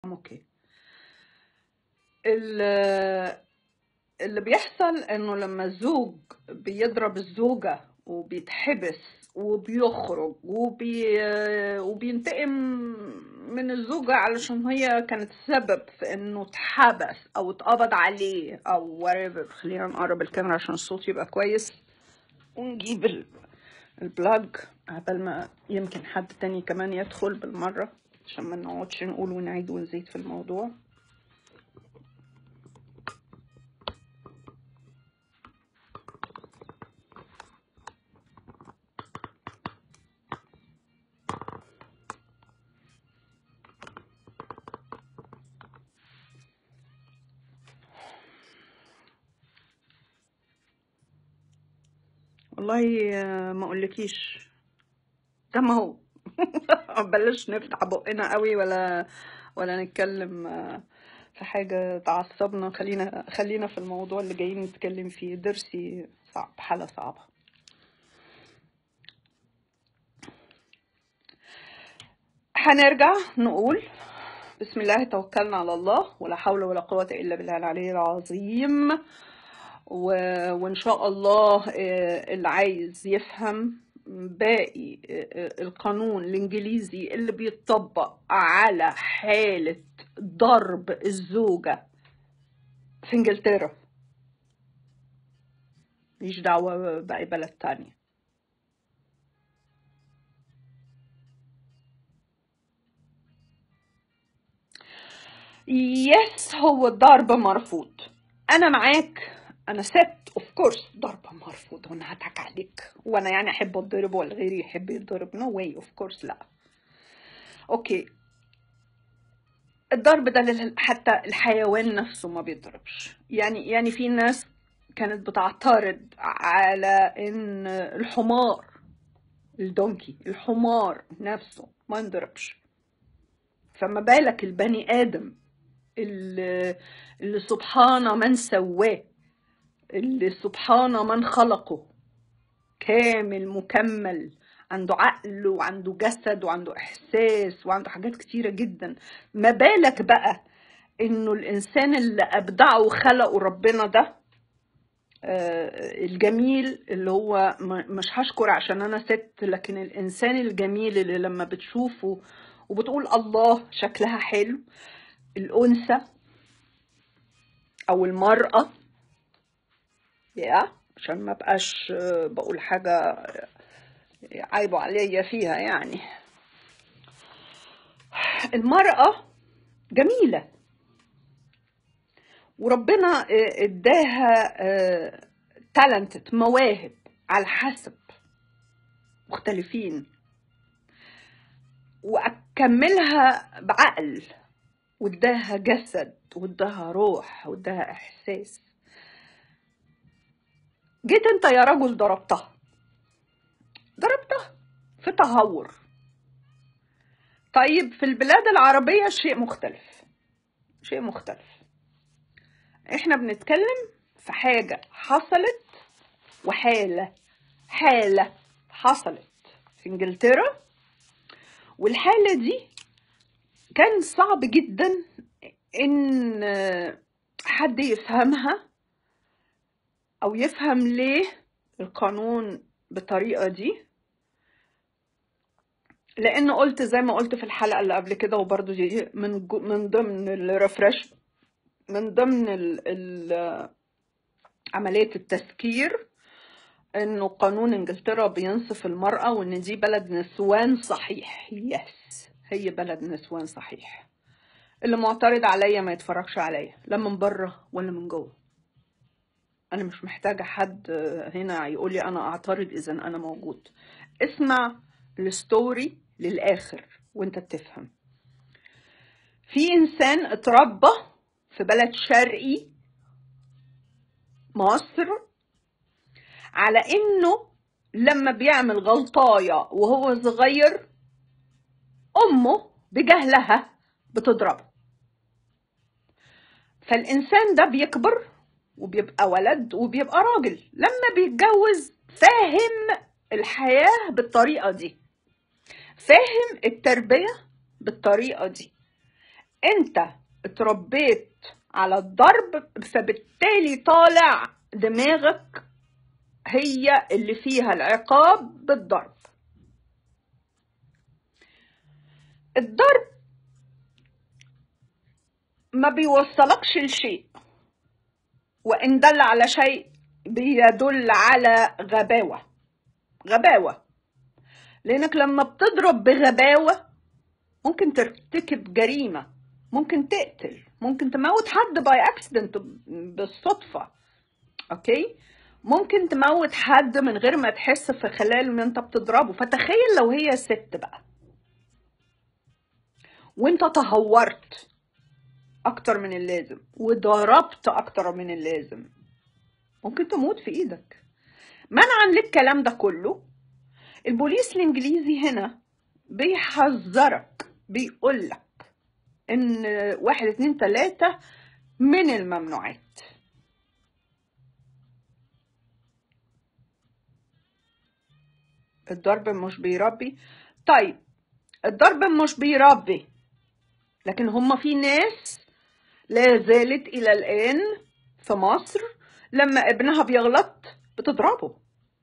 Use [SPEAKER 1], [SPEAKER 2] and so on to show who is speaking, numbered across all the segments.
[SPEAKER 1] اوكي ال- اللي بيحصل انه لما الزوج بيضرب الزوجة وبيتحبس وبيخرج وبي... وبينتقم من الزوجة علشان هي كانت سبب في انه اتحبس او اتقبض عليه او whatever خلينا نقرب الكاميرا عشان الصوت يبقى كويس ونجيب ال- البلاج قبل ما يمكن حد تاني كمان يدخل بالمرة عشان ما نقعدش نقول ونعيد ونزيد في الموضوع والله آه، ما اقولكيش ده ما هو بلاش نفتح بقنا قوي ولا ولا نتكلم آه، في حاجة تعصبنا خلينا خلينا في الموضوع اللي جايين نتكلم فيه درسي صعب حالة صعبة هنرجع نقول بسم الله توكلنا على الله ولا حول ولا قوة إلا بالله العلي العظيم و... وإن شاء الله آه، اللي عايز يفهم باقي آه، آه، القانون الإنجليزي اللي بيطبق على حالة ضرب الزوجة في إنجلترا مش دعوة بأي بلد تاني يس هو الضرب مرفوض انا معاك انا ست اوف كورس ضرب مرفوض وانا هضحك عليك وانا يعني احب اتضرب ولا غيري يحب يتضرب نو واي اوف كورس لا اوكي الضرب ده لل- حتى الحيوان نفسه ما بيضربش يعني يعني في ناس كانت بتعترض على ان الحمار الدونكي الحمار نفسه ما ينضربش فما بالك البني ادم اللي, اللي سبحان من سواه اللي سبحان من خلقه كامل مكمل عنده عقل وعنده جسد وعنده احساس وعنده حاجات كتيره جدا ما بالك بقى انه الانسان اللي ابدعه وخلقه ربنا ده آه، الجميل اللي هو م- مش هشكر عشان انا ست لكن الانسان الجميل اللي لما بتشوفه وبتقول الله شكلها حلو الانثى او المراه يا عشان ما بقاش آه، بقول حاجه عيبوا عليا فيها يعني المراه جميله وربنا آه، اداها تالنتد مواهب على حسب مختلفين واكملها بعقل واداها جسد واداها روح واداها احساس جيت انت يا رجل ضربتها ضربتها في تهور طيب في البلاد العربية شيء مختلف شيء مختلف احنا بنتكلم في حاجة حصلت وحالة حالة حصلت في انجلترا والحالة دي كان صعب جدا ان حد يفهمها او يفهم ليه القانون بالطريقة دي لان قلت زي ما قلت في الحلقة اللي قبل كده وبرضو دي من جو- من ضمن الريفرش من ضمن ال ال عملية التذكير انه قانون انجلترا بينصف المرأة وان دي بلد نسوان صحيح يس هي بلد نسوان صحيح اللي معترض عليا ما يتفرجش عليا لا من بره ولا من جوه انا مش محتاجة حد هنا يقول لي انا اعترض اذا انا موجود اسمع الستوري للاخر وانت تفهم في انسان اتربى في بلد شرقي مصر على انه لما بيعمل غلطاية وهو صغير امه بجهلها بتضربه فالانسان ده بيكبر وبيبقى ولد وبيبقى راجل لما بيتجوز فاهم الحياة بالطريقة دي فاهم التربية بالطريقة دي انت اتربيت على الضرب فبالتالي طالع دماغك هي اللي فيها العقاب بالضرب الضرب ما بيوصلكش لشيء وإن دل على شيء بيدل على غباوة غباوة لأنك لما بتضرب بغباوة ممكن ترتكب جريمة ممكن تقتل ممكن تموت حد باي اكسيدنت بالصدفة اوكي ممكن تموت حد من غير ما تحس في خلال ما انت بتضربه فتخيل لو هي ست بقى وانت تهورت اكتر من اللازم وضربت اكتر من اللازم ممكن تموت في ايدك منعا للكلام ده كله البوليس الانجليزي هنا بيحذرك بيقولك ان واحد اتنين تلاتة من الممنوعات الضرب مش بيربي طيب الضرب مش بيربي لكن هما في ناس لا زالت الى الان في مصر لما ابنها بيغلط بتضربه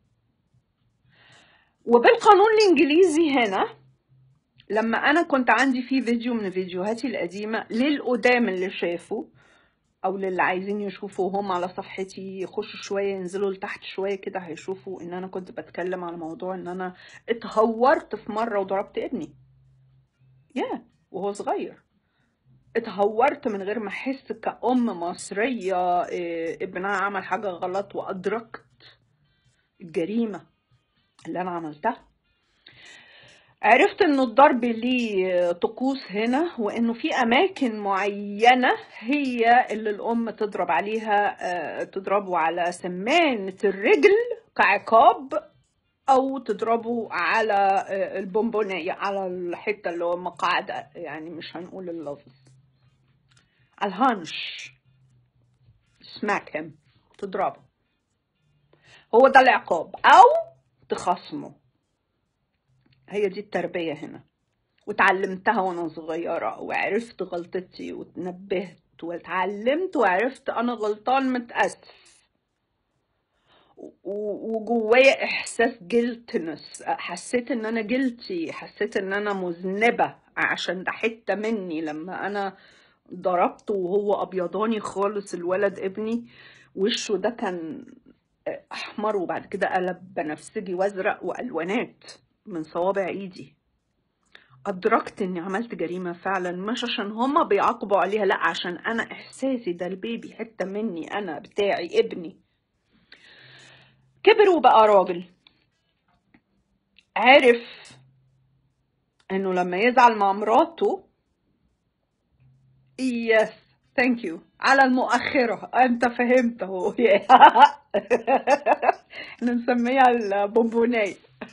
[SPEAKER 1] وبالقانون الانجليزي هنا لما انا كنت عندي في فيديو من فيديوهاتي القديمه للقدام اللي شافوا او للي عايزين يشوفوا هم على صفحتي يخشوا شويه ينزلوا لتحت شويه كده هيشوفوا ان انا كنت بتكلم على موضوع ان انا اتهورت في مره وضربت ابني يا yeah. وهو صغير اتهورت من غير ما احس كأم مصرية إيه ابنها عمل حاجة غلط وأدركت الجريمة اللي أنا عملتها عرفت انه الضرب ليه طقوس هنا وانه في اماكن معينة هي اللي الام تضرب عليها تضربه على سمانة الرجل كعقاب او تضربه على البونبونية على الحتة اللي هو مقعدة يعني مش هنقول اللفظ على الهانش سماك هم تضربه هو ده العقاب او تخصمه هي دي التربية هنا وتعلمتها وانا صغيرة وعرفت غلطتي وتنبهت واتعلمت وعرفت انا غلطان متأسف وجوايا احساس جلتنس حسيت ان انا جلتي حسيت ان انا مذنبة عشان ده حتة مني لما انا ضربته وهو ابيضاني خالص الولد ابني وشه ده كان احمر وبعد كده قلب بنفسجي وازرق والوانات من صوابع ايدي ادركت اني عملت جريمة فعلا مش عشان هما بيعاقبوا عليها لا عشان انا احساسي ده البيبي حتة مني انا بتاعي ابني كبر وبقى راجل عارف انه لما يزعل مع مراته يس ثانك يو على المؤخرة انت فهمت اهو احنا نسميها البونبونية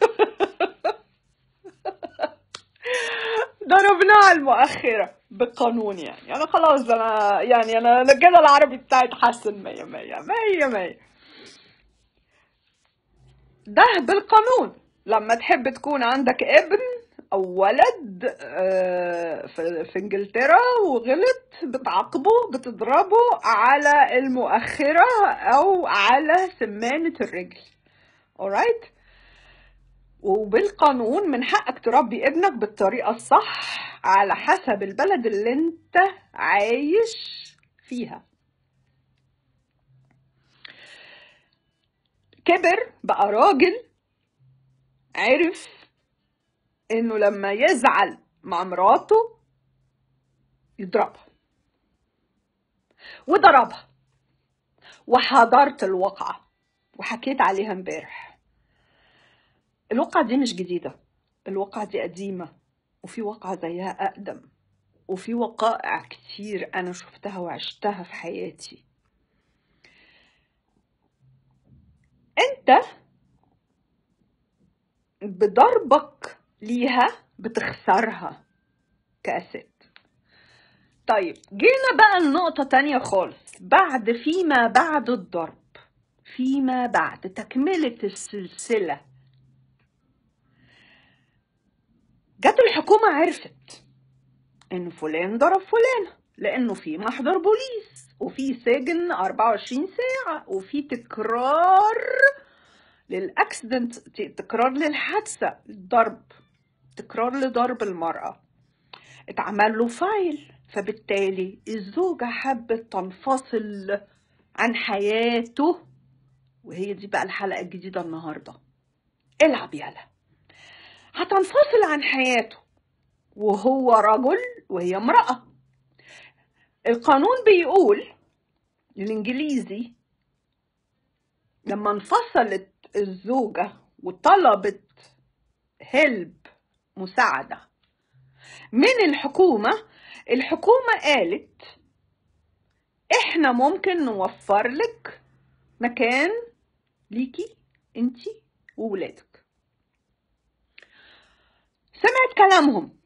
[SPEAKER 1] ضربناها المؤخرة بالقانون يعني انا خلاص انا يعني انا كده العربي بتاعي اتحسن مية مية مية مية ده بالقانون لما تحب تكون عندك ابن او ولد في انجلترا وغلط بتعاقبه بتضربه على المؤخرة او على سمانة الرجل alright وبالقانون من حقك تربي ابنك بالطريقة الصح على حسب البلد اللي انت عايش فيها كبر بقى راجل عرف انه لما يزعل مع مراته يضربها وضربها وحضرت الواقعة وحكيت عليها امبارح الواقعة دي مش جديدة الواقعة دي قديمة وفي واقعة زيها أقدم وفي وقائع كتير أنا شفتها وعشتها في حياتي أنت بضربك ليها بتخسرها كأست طيب جينا بقى لنقطة تانية خالص بعد فيما بعد الضرب فيما بعد تكملة السلسلة جت الحكومة عرفت ان فلان ضرب فلانة لانه في محضر بوليس وفي سجن 24 ساعة وفي تكرار للاكسيدنت تكرار للحادثة الضرب تكرار لضرب المرأة اتعمل له فايل فبالتالي الزوجة حبت تنفصل عن حياته وهي دي بقى الحلقة الجديدة النهاردة العب يلا هتنفصل عن حياته وهو رجل وهي امرأة القانون بيقول الانجليزي لما انفصلت الزوجة وطلبت هلب مساعدة من الحكومة الحكومة قالت احنا ممكن نوفر لك مكان ليكي انتي وولادك سمعت كلامهم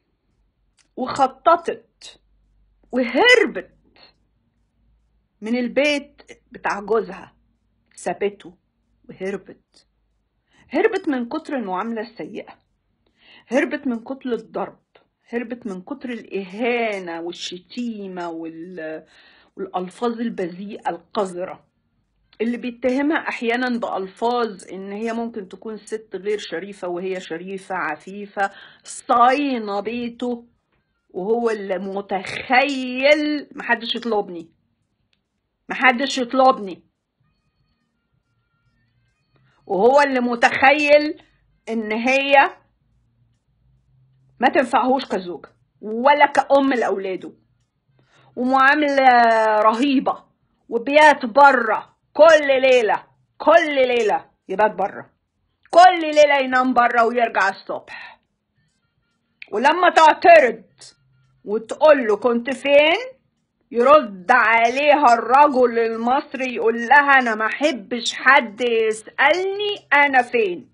[SPEAKER 1] وخططت وهربت من البيت بتاع جوزها سابته وهربت هربت من كتر المعاملة السيئة هربت من كتر الضرب هربت من كتر الإهانة والشتيمة وال... والألفاظ البذيئة القذرة اللي بيتهمها أحيانا بألفاظ إن هي ممكن تكون ست غير شريفة وهي شريفة عفيفة صاينة بيته وهو اللي متخيل محدش يطلبني محدش يطلبني وهو اللي متخيل ان هي ما تنفعهوش كزوجة ولا كأم لأولاده ومعاملة رهيبة وبيات بره كل ليلة كل ليلة يبات بره كل ليلة ينام بره ويرجع الصبح ولما تعترض وتقول له كنت فين يرد عليها الرجل المصري يقول لها انا ما احبش حد يسالني انا فين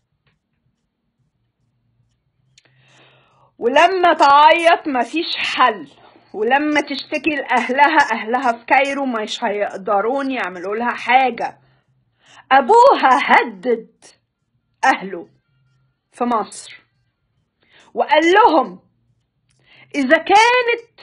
[SPEAKER 1] ولما تعيط مفيش حل ولما تشتكي لاهلها اهلها في كايرو مش هيقدرون يعملوا لها حاجه ابوها هدد اهله في مصر وقال لهم اذا كانت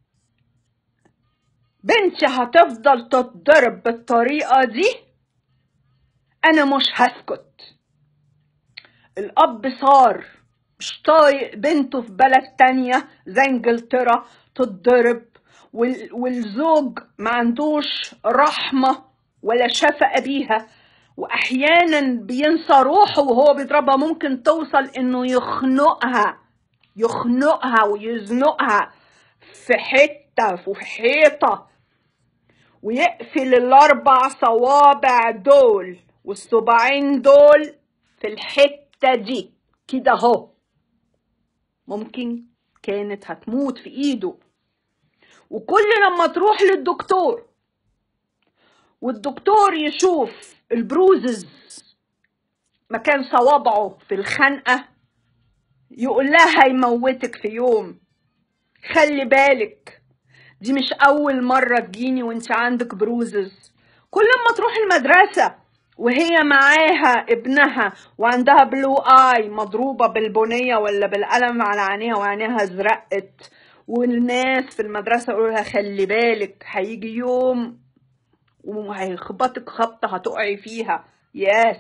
[SPEAKER 1] بنتي هتفضل تتضرب بالطريقة دي أنا مش هسكت الأب صار مش طايق بنته في بلد تانية زي انجلترا تتضرب والزوج ما عندوش رحمة ولا شفقة بيها وأحيانا بينسى روحه وهو بيضربها ممكن توصل إنه يخنقها يخنقها ويزنقها في حتة وفي حيطة ويقفل الاربع صوابع دول والصباعين دول في الحتة دي كده اهو ممكن كانت هتموت في ايده وكل لما تروح للدكتور والدكتور يشوف البروزز مكان صوابعه في الخنقة يقول لها هيموتك في يوم خلي بالك دي مش أول مرة تجيني وانت عندك بروزز كل ما تروح المدرسة وهي معاها ابنها وعندها بلو اي مضروبة بالبنية ولا بالقلم على عينيها وعينيها ازرقت والناس في المدرسة يقولوا لها خلي بالك هيجي يوم وهيخبطك خبطة هتقعي فيها ياس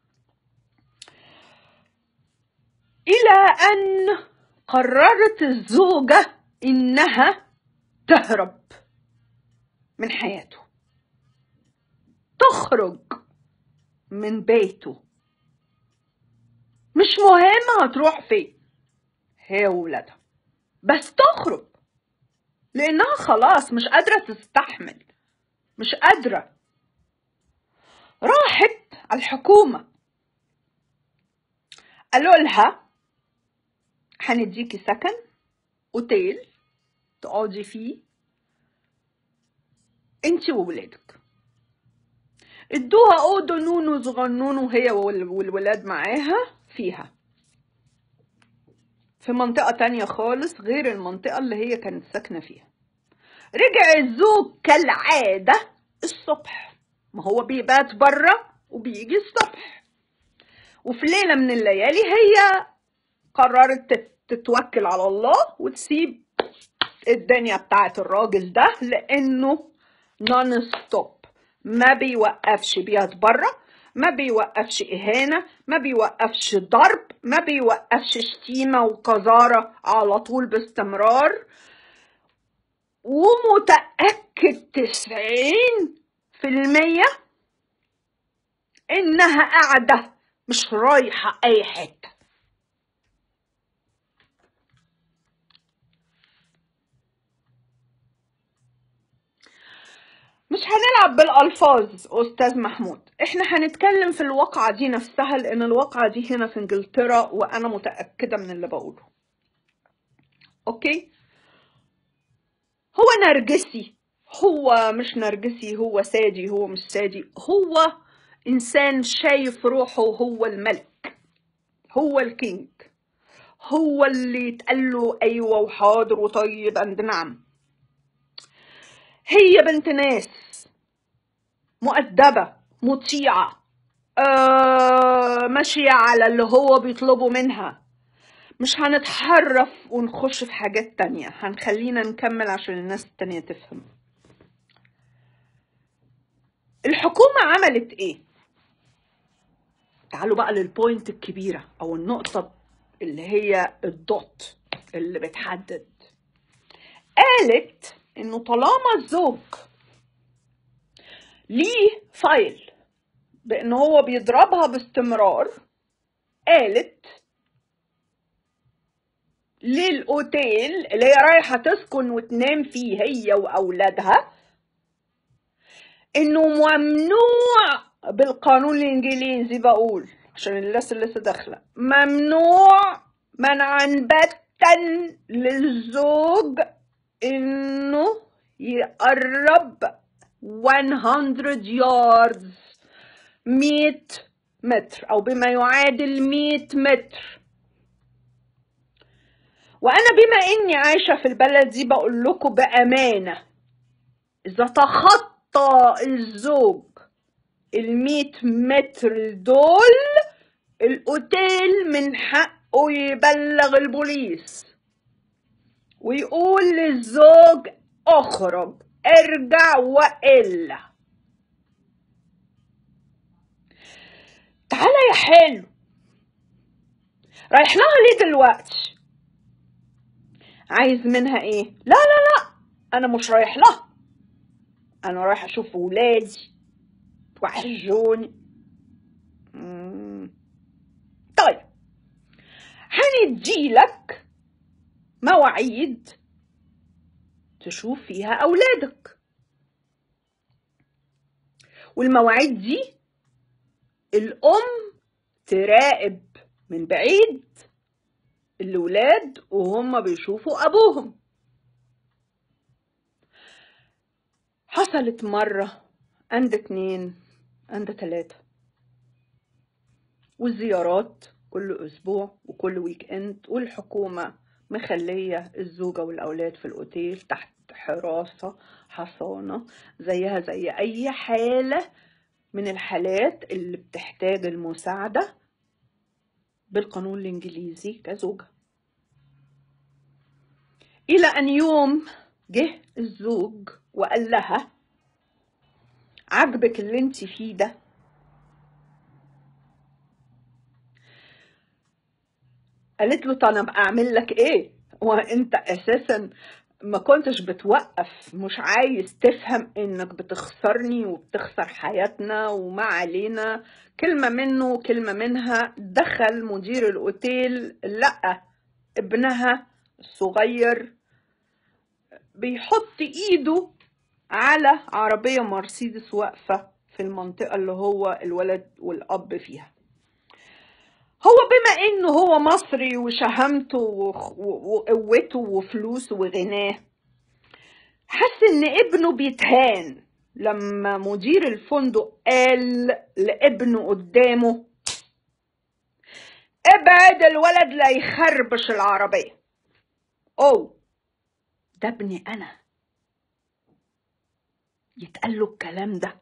[SPEAKER 1] إلى أن قررت الزوجة إنها تهرب من حياته تخرج من بيته مش مهم هتروح فين هي وولادها بس تخرج لانها خلاص مش قادره تستحمل مش قادره راحت على الحكومه قالوا لها هنديكي سكن اوتيل تقعدي فيه انت وولادك ادوها اوضه نونو صغنون وهي والولاد معاها فيها في منطقة تانية خالص غير المنطقة اللي هي كانت ساكنة فيها رجع الزوج كالعادة الصبح ما هو بيبات برا وبيجي الصبح وفي ليلة من الليالي هي قررت تتوكل على الله وتسيب الدنيا بتاعت الراجل ده لانه نون ستوب ما بيوقفش بيتبرع ما بيوقفش إهانة ما بيوقفش ضرب ما بيوقفش شتيمة وقذارة على طول باستمرار ومتأكد تسعين في المية إنها قاعدة مش رايحة أي حتة مش هنلعب بالألفاظ أستاذ محمود احنا هنتكلم في الواقعة دي نفسها لأن الواقعة دي هنا في انجلترا وأنا متأكدة من اللي بقوله أوكي هو نرجسي هو مش نرجسي هو سادي هو مش سادي هو إنسان شايف روحه هو الملك هو الكينج هو اللي يتقال له أيوة وحاضر وطيب أند نعم هي بنت ناس مؤدبة مطيعة آه ماشية على اللي هو بيطلبه منها مش هنتحرف ونخش في حاجات تانية هنخلينا نكمل عشان الناس التانية تفهم الحكومة عملت ايه تعالوا بقى للبوينت الكبيرة او النقطة اللي هي الدوت اللي بتحدد قالت انه طالما الزوج ليه فايل بان هو بيضربها باستمرار قالت للاوتيل اللي هي رايحه تسكن وتنام فيه هي واولادها انه ممنوع بالقانون الانجليزي بقول عشان الناس اللي لسه داخله ممنوع منعا باتا للزوج انه يقرب 100 ياردز 100 متر او بما يعادل 100 متر وانا بما اني عايشه في البلد دي بقول لكم بامانه اذا تخطى الزوج ال 100 متر دول الاوتيل من حقه يبلغ البوليس ويقول للزوج اخرج ارجع والا تعالى يا حلو رايح لها ليه دلوقتي عايز منها ايه لا لا لا انا مش رايح لها انا رايح اشوف ولادي وحشوني طيب هنديلك مواعيد تشوف فيها أولادك والمواعيد دي الأم تراقب من بعيد الولاد وهم بيشوفوا أبوهم حصلت مرة عند اتنين عند تلاتة والزيارات كل أسبوع وكل ويك إند والحكومة مخلية الزوجة والأولاد في الأوتيل تحت حراسة حصانة زيها زي أي حالة من الحالات اللي بتحتاج المساعدة بالقانون الإنجليزي كزوجة إلى أن يوم جه الزوج وقال لها عجبك اللي انت فيه ده قالت له طب انا اعمل لك ايه وانت اساسا ما كنتش بتوقف مش عايز تفهم انك بتخسرني وبتخسر حياتنا وما علينا كلمة منه وكلمة منها دخل مدير الاوتيل لقى ابنها الصغير بيحط ايده على عربية مرسيدس واقفة في المنطقة اللي هو الولد والأب فيها هو بما انه هو مصري وشهامته وقوته وفلوسه وغناه حس ان ابنه بيتهان لما مدير الفندق قال لابنه قدامه ابعد الولد لا يخربش العربية اوه ده ابني انا يتقال له الكلام ده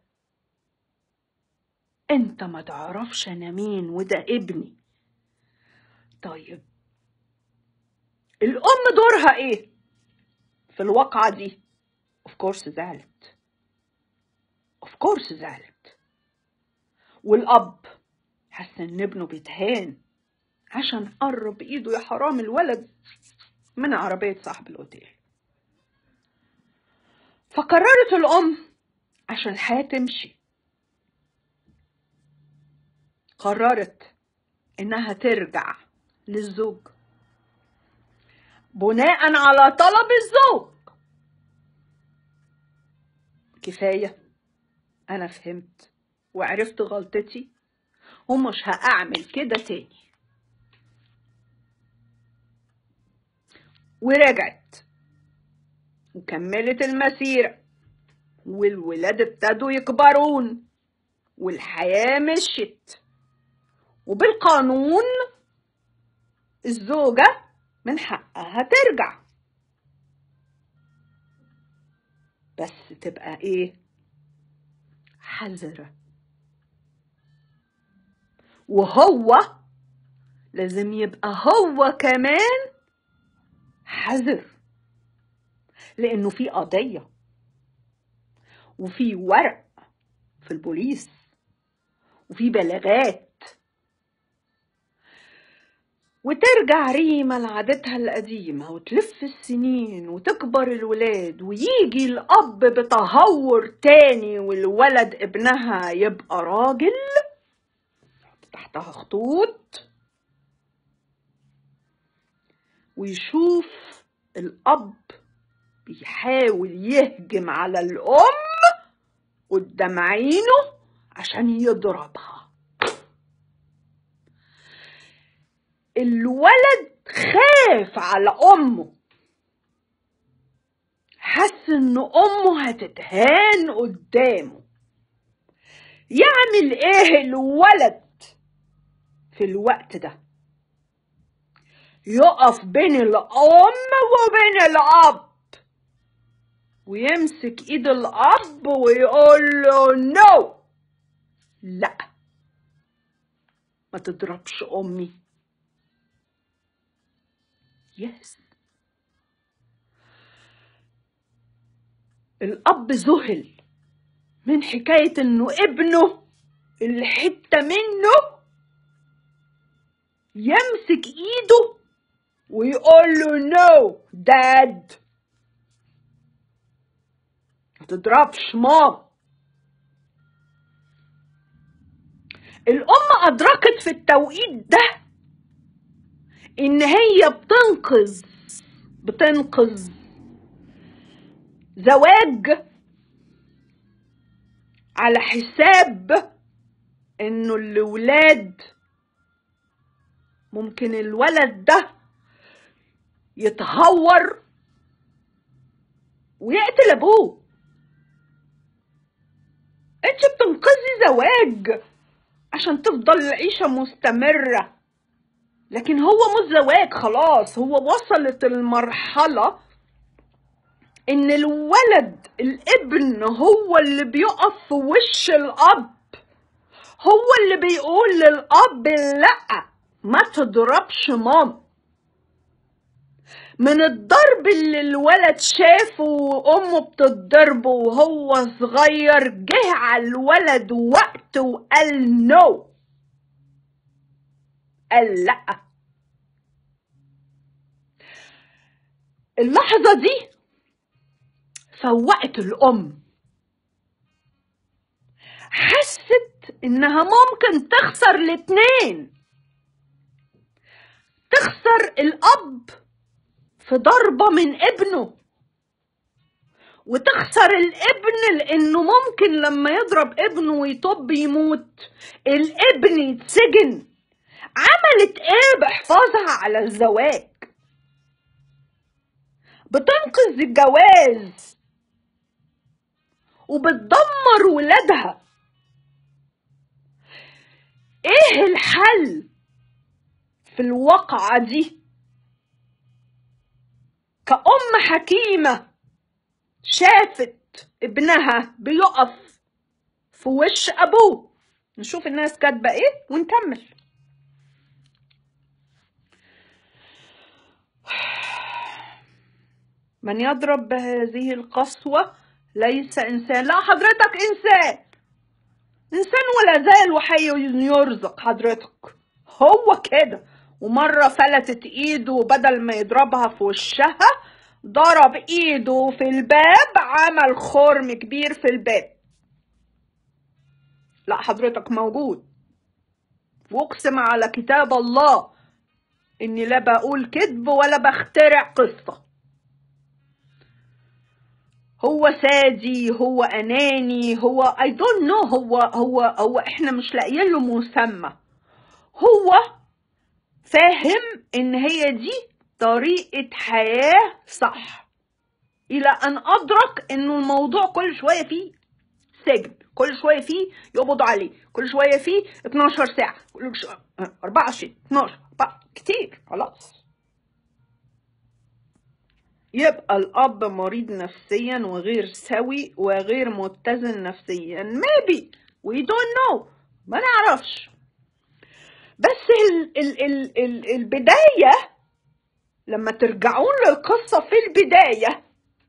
[SPEAKER 1] انت ما تعرفش انا مين وده ابني طيب الام دورها ايه في الواقعة دي اوف كورس زعلت اوف كورس زعلت والاب حس ان ابنه بيتهان عشان قرب ايده يا حرام الولد من عربية صاحب الاوتيل فقررت الام عشان الحياة تمشي قررت انها ترجع للزوج بناء على طلب الزوج كفايه انا فهمت وعرفت غلطتي ومش هأعمل كده تاني ورجعت وكملت المسيرة والولاد ابتدوا يكبرون والحياة مشت وبالقانون الزوجة من حقها ترجع بس تبقى ايه حذرة وهو لازم يبقى هو كمان حذر لانه في قضية وفي ورق في البوليس وفي بلاغات وترجع ريما لعادتها القديمة وتلف السنين وتكبر الولاد ويجي الأب بتهور تاني والولد ابنها يبقى راجل تحتها خطوط ويشوف الأب بيحاول يهجم على الأم قدام عينه عشان يضربها الولد خاف على امه حس ان امه هتتهان قدامه يعمل ايه الولد في الوقت ده يقف بين الام وبين الاب ويمسك ايد الاب ويقول له نو لا ما تضربش امي يس الأب ذهل من حكاية إنه ابنه اللي حتة منه يمسك إيده ويقول له نو داد ما تضربش مام الأم أدركت في التوقيت ده ان هي بتنقذ بتنقذ زواج على حساب انه الولاد ممكن الولد ده يتهور ويقتل ابوه انت بتنقذي زواج عشان تفضل العيشه مستمره لكن هو مش زواج خلاص هو وصلت المرحلة ان الولد الابن هو اللي بيقف في وش الاب هو اللي بيقول للاب لا ما تضربش مام من الضرب اللي الولد شافه وامه بتضربه وهو صغير جه على الولد وقت وقال نو no. قال لا اللحظة دي فوقت الأم حست إنها ممكن تخسر الاتنين تخسر الأب في ضربة من ابنه وتخسر الابن لأنه ممكن لما يضرب ابنه ويطب يموت الابن يتسجن عملت ايه بحفاظها على الزواج بتنقذ الجواز وبتدمر ولادها ايه الحل في الواقعة دي كأم حكيمة شافت ابنها بيقف في وش ابوه نشوف الناس كاتبة ايه ونكمل من يضرب بهذه القسوة ليس إنسان لا حضرتك إنسان إنسان ولا زال وحي يرزق حضرتك هو كده ومرة فلتت إيده بدل ما يضربها في وشها ضرب إيده في الباب عمل خرم كبير في الباب لا حضرتك موجود واقسم على كتاب الله اني لا بقول كذب ولا بخترع قصة هو سادي هو اناني هو I don't know هو هو هو احنا مش لاقيين له مسمى هو فاهم ان هي دي طريقة حياة صح الى ان ادرك انه الموضوع كل شوية فيه سجن كل شويه فيه يقبضوا عليه كل شويه فيه 12 ساعه كل شويه 24 12 4 كتير خلاص يبقى الاب مريض نفسيا وغير سوي وغير متزن نفسيا maybe we don't know ما نعرفش بس ال ال ال ال البدايه لما ترجعون للقصه في البدايه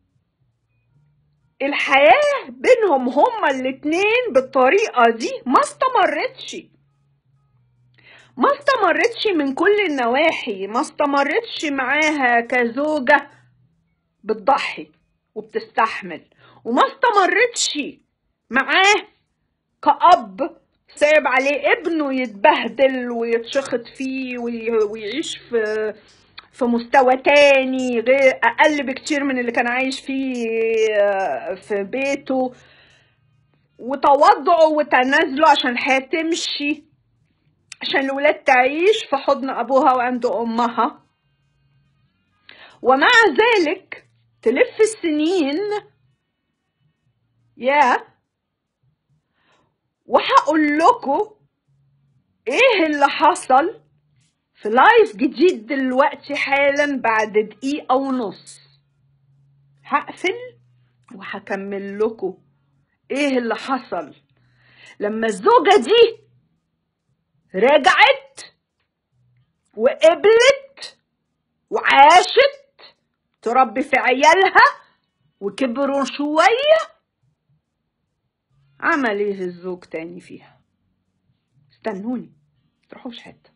[SPEAKER 1] الحياة بينهم هما الاتنين بالطريقة دي ما استمرتش ما استمرتش من كل النواحي ما استمرتش معاها كزوجة بتضحي وبتستحمل وما استمرتش معاه كأب سايب عليه ابنه يتبهدل ويتشخط فيه ويعيش في في مستوى تاني غير اقل بكتير من اللي كان عايش فيه في بيته وتواضعه وتنازله عشان الحياه تمشي عشان الولاد تعيش في حضن ابوها وعند امها ومع ذلك تلف السنين يا وهقول لكم ايه اللي حصل في لايف جديد دلوقتي حالا بعد دقيقة ونص هقفل وهكمل لكم ايه اللي حصل لما الزوجة دي رجعت وقبلت وعاشت تربي في عيالها وكبروا شوية عمل ايه الزوج تاني فيها استنوني تروحوش حته